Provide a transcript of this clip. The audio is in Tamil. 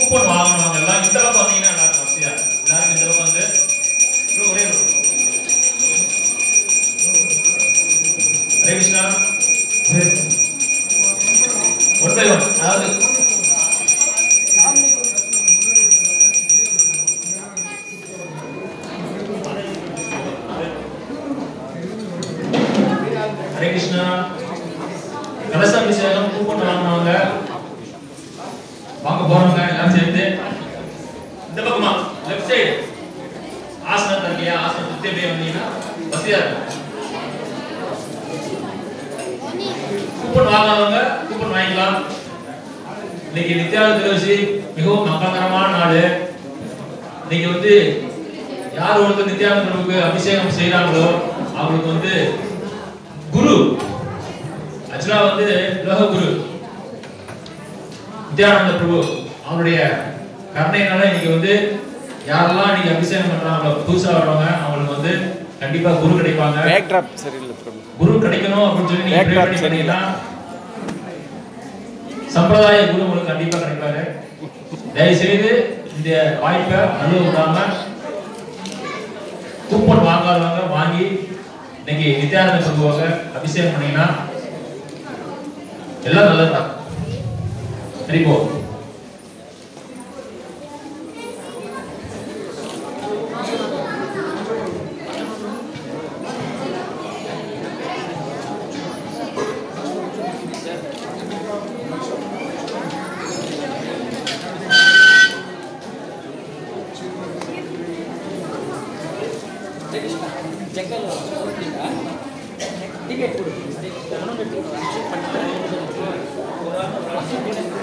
கூப்பன் வாங்கணும் எல்லாம் இந்த பக்கம் வந்தீங்கன்னா நல்லா இருக்கும் வசதியா எல்லாரும் இந்த பக்கம் வந்து இன்னும் ஒரே ஒரு Hare Krishna one by one அதாவது ஹரே கிருஷ்ணா கலச அபிஷேகம் கூப்பன் வாங்கினவங்க வாங்க போறவங்க எல்லாம் சேர்ந்து இந்த பக்கமா லெஃப்ட் சைடு ஆசனம் இருக்கியா ஆசனம் சுத்தி அப்படியே வந்தீங்கன்னா வசதியா இருக்கும் கூப்பன் வாங்காதவங்க கூப்பன் வாங்கிக்கலாம் இன்னைக்கு நித்யானந்த திரவசி மிகவும் மங்களகரமான நாள் இன்னைக்கு வந்து யார் ஒருத்தர் நித்யானந்த பிரபுக்கு அபிஷேகம் செய்யறாங்களோ அவங்களுக்கு வந்து குரு ஆக்சுவலா வந்து லோக குரு நித்யானந்த பிரபு அவருடைய கருணையினால இன்னைக்கு வந்து யாரெல்லாம் இன்னைக்கு அபிஷேகம் பண்றாங்களோ புதுசா வர்றவங்க அவங்களுக்கு வந்து கண்டிப்பா குரு கிடைப்பாங்க பேக் ட்ராப் சரியில்லை பிரபு குரு கிடைக்கணும் அப்படின்னு சொல்லி நீங்க Backdrop pray பண்ணி சரியில்லை. பண்ணீங்கன்னா சம்பிரதாய குரு உங்களுக்கு கண்டிப்பா கிடைப்பாரு தயவு செய்து இந்த வாய்ப்பை நழுவ விடாம கூப்பன் வாங்காதவங்க வாங்கி இன்னைக்கு நித்யானந்த பிரபுவாக அபிஷேகம் பண்ணீங்கன்னா எல்லாம் நல்லதுதான் சரி போ டிக்கெட் கொடு